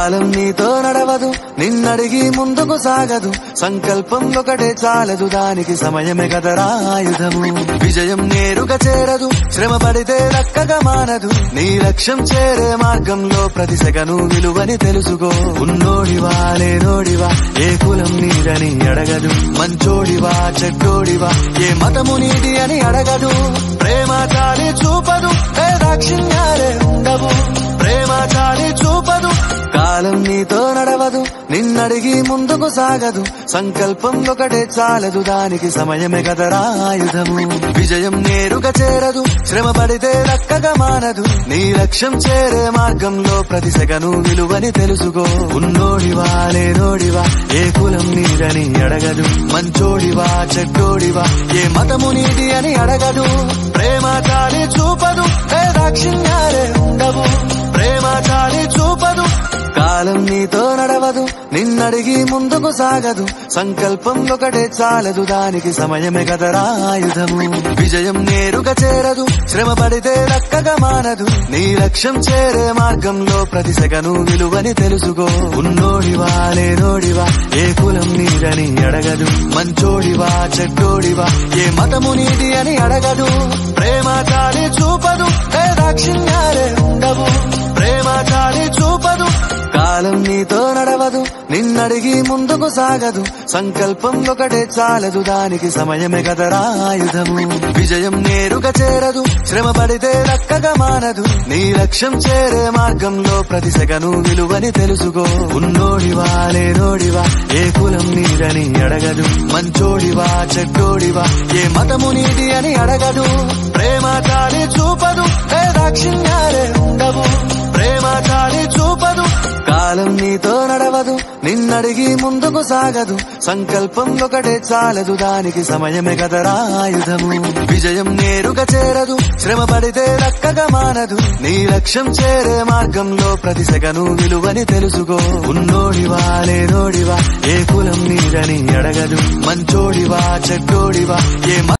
కాలం నీతో నడవదు నిన్నడిగి ముందుకు సాగదు సంకల్పం ఒకటే చాలదు దానికి సమయమే కదరా ఆయుధము విజయం నేరుగా చేరదు శ్రమ పడితే దక్కగా మానదు నీ లక్ష్యం చేరే మార్గంలో ప్రతి సెగను విలువని తెలుసుకో ఉన్నోడివా లేనోడివా ఏ కులం నీదని అడగదు మంచోడివా చెడ్డోడివా ఏ మతము నీది అని అడగదు ప్రేమ చాలి చూపదు దాక్షిణ్యాలే ఉండవు ప్రేమ చాలి చూపదు కాలం నీతో నడవదు నిన్నడిగి ముందుకు సాగదు సంకల్పం ఒకటే చాలదు దానికి సమయమే కదరా ఆయుధము విజయం నేరుగా చేరదు శ్రమ పడితే దక్కగా మానదు నీ లక్ష్యం చేరే మార్గంలో ప్రతి సెగను విలువని తెలుసుకో ఉన్నోడివా లేనోడివా ఏ కులం నీదని అడగదు మంచోడివా చెడ్డోడివా ఏ మతము నీది అని అడగదు ప్రేమ చాలి చూపదు దాక్షిణ్యాలే ఉండవు ప్రేమ చాలి చూపదు కాలం నీతో నడవదు నిన్నడిగి ముందుకు సాగదు సంకల్పం ఒకటే చాలదు దానికి సమయమే కదరా ఆయుధము విజయం నేరుగా చేరదు శ్రమ పడితే దక్కగా మానదు నీ లక్ష్యం చేరే మార్గంలో ప్రతి సెగను విలువని తెలుసుకో ఉన్నోడివా లేనోడివా ఏ కులం నీదని అడగదు మంచోడివా చెడ్డోడివా ఏ మతము నీది అని అడగదు ప్రేమ చాలి చూపదు దాక్షిణ్యాలే ఉండవు ప్రేమ చాలి చూపదు కాలం నీతో నడవదు నిన్నడిగి ముందుకు సాగదు సంకల్పం ఒకటే చాలదు దానికి సమయమే కదరా ఆయుధము విజయం నేరుగా చేరదు శ్రమ పడితే దక్కగా మానదు నీ లక్ష్యం చేరే మార్గంలో ప్రతి సెగను విలువని తెలుసుకో ఉన్నోడివా లేనోడివా ఏ కులం నీదని అడగదు మంచోడివా చెడ్డోడివా ఏ మతము నీది అని అడగదు ప్రేమ చాలి చూపదు దాక్షిణ్యాలే ఉండవు ప్రేమ చాలి చూపదు కాలం నీతో నడవదు నిన్నడిగి ముందుకు సాగదు సంకల్పం ఒకటే చాలదు దానికి సమయమే కదరా ఆయుధము విజయం నేరుగా చేరదు శ్రమ పడితే దక్కగా మానదు నీ లక్ష్యం చేరే మార్గంలో ప్రతి సెగను విలువని తెలుసుకో ఉన్నోడివా లేనోడివా ఏ కులం నీదని అడగదు మంచోడివా చెడ్డోడివా ఏ